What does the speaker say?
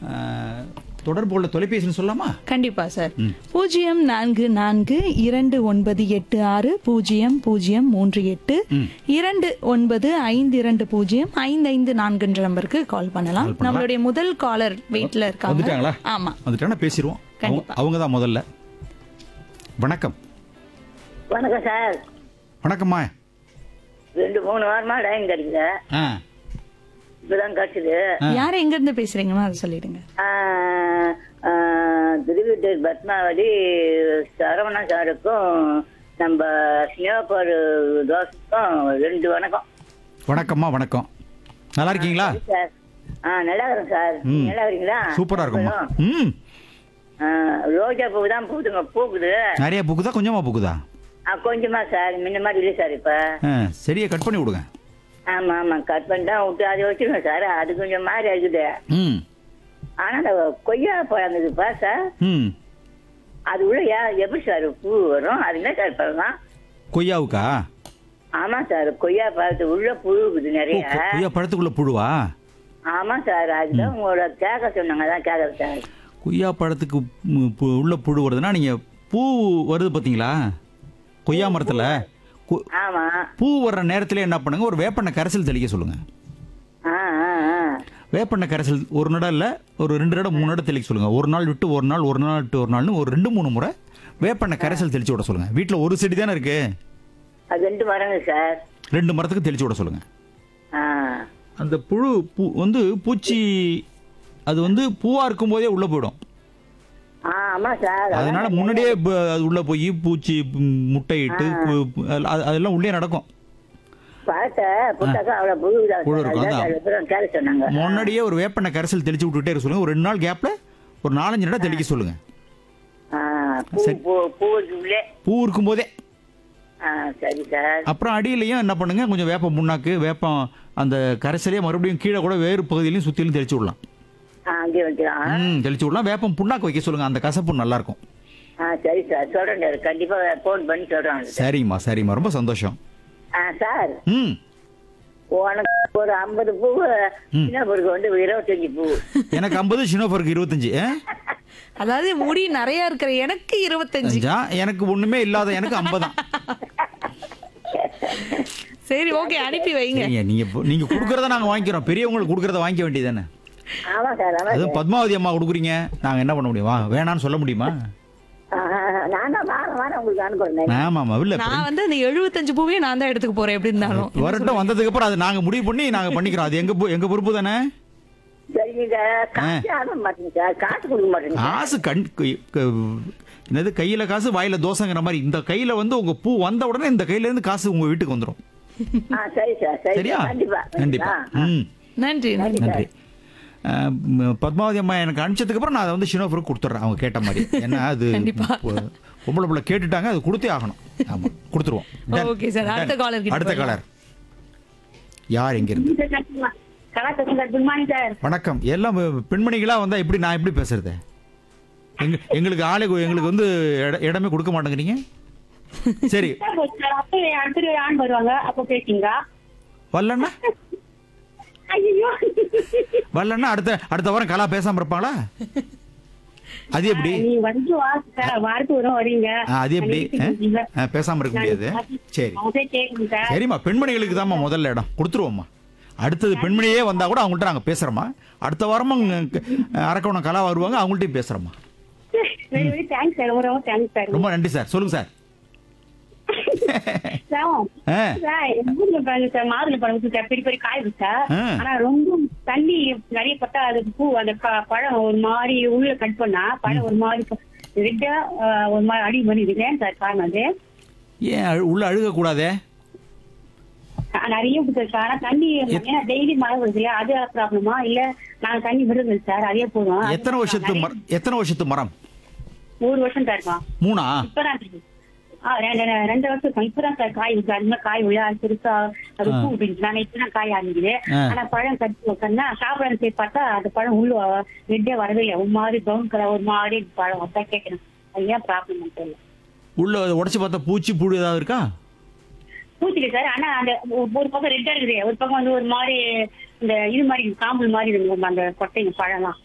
அஹ், தொடர்பு கொள்ள தொலைபேசின்னு சொல்லலாமா கண்டிப்பா சார் பூஜ்ஜியம் நான்கு நான்கு இரண்டு ஒன்பது எட்டு ஆறு பூஜ்ஜியம் பூஜ்ஜியம் மூன்று எட்டு இரண்டு ஒன்பது ஐந்து இரண்டு பூஜ்ஜியம் ஐந்து ஐந்து நான்குன்ற நம்பருக்கு கால் பண்ணலாம் நம்மளுடைய முதல் காலர் வெயிட்ல இருக்காங்க வந்துட்டாங்களா ஆமா வந்துட்டாங்கன்னா பேசிடுவோம் கண்டிப்பா. அவங்க தான் முதல்ல வணக்கம் வணக்கம் சார் வணக்கம்மா ரெண்டு மூணு வாரமா லைன் கிடைக்குது ஆ இப்பதான் கிடைச்சது யார் எங்க இருந்து பேசுறீங்கன்னு அதை சொல்லிடுங்க திருவிட்டூர் பத்மாவதி சரவணா சாருக்கும் நம்ம சிங்கப்பூர் தோசைக்கும் ரெண்டு வணக்கம் வணக்கம்மா வணக்கம் நல்லா இருக்கீங்களா சார் ஆ நல்லா இருக்கிறேன் சார் ம். நல்லா இருக்கீங்களா சூப்பரா இருக்கும்மா ம் ஆ, ரோஜா பூ தான் பூத்துங்க பூக்குது நிறைய புக்குதா கொஞ்சமா புக்குதா ஆ, கொஞ்சமா சார் முன்ன மாதிரி இல்லை சார் இப்ப ஆ சரியா கட் பண்ணி விடுங்க ஆமா ஆமா கட் பண்ணி தான் விட்டு அதை வச்சிருக்கோம் சார் அது கொஞ்சம் மாதிரி இருக்குது ம் ஆனா அந்த கொய்யா பழம் இருக்குப்பா சார் ம் அது உள்ள யா- எப்படி சார் பூ வரும் அது என்ன சார் பழம் கொய்யாவுக்கா ஆமா சார் கொய்யா பழத்து உள்ள புழு இருக்குது ஓ, நிறைய கொ- கொய்யா பழத்துக்குள்ள புழுவா ஆமா சார் அதுதான் உங்களோட கேட்க சொன்னாங்க அதான் கேட்கறேன் சார் கொய்யா பழத்துக்கு ம், பு- உள்ள புழு வருதுன்னா நீங்க பூ வருது பாத்தீங்களா கொய்யா மரத்துல கு- ஆமா பூ வர்ற நேரத்துல என்ன பண்ணுங்க ஒரு வேப்பெண்ணெய் கரைசல் தெளிக்க சொல்லுங்க ஆ ஆ ஆ வேப்பெண்ணெய் கரைசல் ஒரு நடம் இல்ல ஒரு ரெண்டு நடம் மூணு நடம் தெளிக்க சொல்லுங்க ஒரு நாள் விட்டு ஒரு நாள் ஒரு நாள் விட்டு ஒரு நாள்னு ஒரு ரெண்டு மூணு முறை வேப்பெண்ணெய் கரைசல் தெளிச்சு விட சொல்லுங்க வீட்டுல ஒரு செடி தானே இருக்கு அது ரெண்டு வரங்க சார் ரெண்டு மரத்துக்கு தெளிச்சு விட சொல்லுங்க ஆ அந்த புழு பூ வந்து பூச்சி அது வந்து பூவா இருக்கும் போதே உள்ள போயிடும் ஆ ஆமா சார் அதனால முன்னாடியே ப- அது உள்ள போய் பூச்சி ம், முட்டையிட்டு கு- கு- அது- அதெல்லாம் உள்ளே நடக்கும் பழத்தை புட்டாக்கா அவ்வளவு புழு தான் புழு சார். இருக்கும், அதான் அதான். சார் இப்பதான் கேட்க சொன்னாங்க முன்னாடியே ஒரு வேப்பெண்ணெய் கரைசல் தெளிச்சு விட்டுட்டே இருக்க சொல்லுங்க ஒரு ரெண்டு நாள் கேப்ல ஒரு நாலஞ்சு நடம் தெளிக்க சொல்லுங்க ஆ பூ சரி. பூ பூ உள்ளே பூ இருக்கும் போதே ஆ சரி சார் அப்புறம் அடியிலையும் என்ன பண்ணுங்க கொஞ்சம் வேப்பம் முன்னாக்கு வேப்பம் அந்த கரைசலையே மறுபடியும் கீழே கூட வேறு பகுதியிலையும் சுத்திலும் தெளிச்சு விடலாம் ஆ அங்கே வைக்கலாம் ம் தெளிச்சு விடலாம் வேப்பம் புண்ணாக்கு வைக்க சொல்லுங்க அந்த கசப்பு நல்லா இருக்கும் ஆ சரி சார் சொல்றேன் சார் கண்டிப்பா ஃபோன் பண்ணி சொல்றேன் சரிம்மா சரிம்மா ரொம்ப சந்தோஷம் ஆ சார் ம் உனக்கு ஒரு ஐம்பது பூ சின்னப்பூருக்கு வந்து இருபத்தஞ்சு பூ எனக்கு ஐம்பது ஷினோஃபருக்கு இருபத்தஞ்சு ஆ? அதாவது முடி நிறைய இருக்கிற எனக்கு இருபத்தஞ்சு அஞ்சா எனக்கு ஒண்ணுமே இல்லாத எனக்கு ஐம்பதான் சரி ஓகே அனுப்பி வைங்க சரிங்க நீங்க இப்போ- நீங்க கொடுக்கறத நாங்க வாங்கிக்கிறோம் பெரியவங்களுக்கு கொடுக்கறத வாங்கிக்க வேண்டியதானே ஆமா சார் ஆமா அதுவும் பத்மாவதி அம்மா கொடுக்குறீங்க நாங்க என்ன பண்ண முடியும் வா வேணாம்னு சொல்ல முடியுமா ஆ, நான் தான் வாரம் வாரம் உங்களுக்கு அனுப்புறேன் ஆமா ஆமா இல்ல நான் வந்து அந்த எழுபத்தஞ்சு பூவையும் நான் தான் எடுத்துக்க போறேன் எப்படி இருந்தாலும் வரட்டும் வந்ததுக்கு அப்புறம் அது நாங்க முடிவு பண்ணி நாங்க பண்ணிக்கிறோம் அது எங்க பொ- எங்க பொறுப்பு தானே சரிங்க சார் காசு அனுப்ப மாட்டேங்க சார் காசு கொடுக்க மாட்டேங்க சார். காசு கண் க- க- என்னது கையில காசு வாயில தோசைங்கிற மாதிரி இந்த கையில வந்து உங்க பூ வந்த உடனே இந்த கையில இருந்து காசு உங்க வீட்டுக்கு வந்துடும் ஆ சரி சார் சரி சரியா சார். கண்டிப்பா கண்டிப்பா ஆ, ம் நன்றி நன்றி நன்றி அஹ், ம், பத்மாவதி அம்மா எனக்கு அனுப்பிச்சதுக்கு அப்புறம் நான் அதை வந்து ஷினோஃபருக்கு கொடுத்துட்றேன் அவங்க கேட்ட மாதிரி ஏன்னா அது கண்டிப்பா. பொ- பொம்பளை பிள்ளை கேட்டுட்டாங்க அது கொடுத்தே ஆகணும் ஆமா கொடுத்துருவோம் Done. Okay, sir. அடுத்த Done. caller கிட்ட அடுத்த போயிடலாம். காலர் யார் எங்க இருந்து கலாச்சாரம் சார் குட் மார்னிங் சார் வணக்கம் எல்லாம் பெண்மணிகளா வந்தா எப்படி நான் எப்படி பேசுறது எங்க எங்களுக்கு ஆளு எங்களுக்கு வந்து இட- இடமே கொடுக்க மாட்டேங்கிறீங்க சரி அப்ப அடுத்த ஆண் வருவாங்க அப்ப பேசிங்களா வரலன்னா ஐயோ வரலன்னா அடுத்த அடுத்த வாரம் கலா பேசாம இருப்பாங்களா அது எப்படி நீ வந்து வா சார் வாரத்து வரும் வரீங்க ஆ, அது எப்படி ஆ? ஆ, பேசாம இருக்க முடியாது சரி அவங்க கேட்குங்க சார் சரிம்மா பெண்மணிகளுக்கு தாம்மா முதல்ல இடம் கொடுத்துருவோம்மா அடுத்தது பெண்மணியே வந்தா கூட அவங்கள்ட்ட நாங்க பேசுறோம்மா அடுத்த வாரமும் அரக்கோணம் கலா வருவாங்க அவங்கள்ட்டையும் பேசுறோம்மா வெரி வெரி தேங்க்ஸ் சார் ரொம்ப ரொம்ப தேங்க்ஸ் சார் ரொம்ப நன்றி சார் சொல்லுங்க சார் சார் ஆ சார் எங்க ஊர்ல பாருங்க சார் மாதுளை பழம் இருக்கு சார் பெரிய பெரிய காய் இருக்கு சார் ஆ. ஆனா ரொம்ப தண்ணி நிறைய பட்டா அது பூ அந்த ப- பழம் ஒரு மாதிரி உள்ள கட் பண்ணா பழம் ஒரு மாதிரி ரெட்டா ஒரு மாதிரி அடி பண்ணி இருக்கு ஏன் சார் காரணம் அது ஏன் அழு- உள்ள அழுக கூடாதே ஆ, நிறைய இருக்கு சார் ஆனா தண்ணி ஏன்னா டெய்லி மழை வருது இல்லையா அது ப்ராப்ளமா இல்ல நாங்க தண்ணி விடுறது சார் அதே போதும் எத்தனை வருஷத்து மரம் எத்தனை வருஷத்து மரம் ஒரு வருஷம் தான் இருக்கும் மூணா இப்பதான் இருக்கு. ஆ, ரெண்டு ரெண்டு- ரெண்டு வருஷம் இருக்கும் இப்பதான் சார் காய் இருக்கு அது மாதிரி காய் உள்ள அது பெருசா அது பூ விட்டுச்சு நான் இப்பதான் காய் ஆரம்பிக்குது ஆ. ஆனா பழம் கட்டி உட்காந்தா சாப்பிடணும் போய் பார்த்தா அந்த பழம் உள்ள ரெட்டே வரவே இல்லை ஒரு மாதிரி ப்ரௌன் கலர் ஒரு மாதிரி பழம் அதான் கேட்கணும் அது ஏன் ப்ராப்ளம் தெரியல உள்ள உடைச்சு பார்த்தா பூச்சி புழு ஏதாவது இருக்கா பூச்சிக்கு சார் ஆனா அந்த ஒ- ஒரு பக்கம் ரெட்டா இருக்குது ஒரு பக்கம் வந்து ஒரு மாதிரி இந்த இது மாதிரி இருக்கு, காம்பல் மாதிரி இருக்கு அந்த கொட்டைங்க பழம்லாம்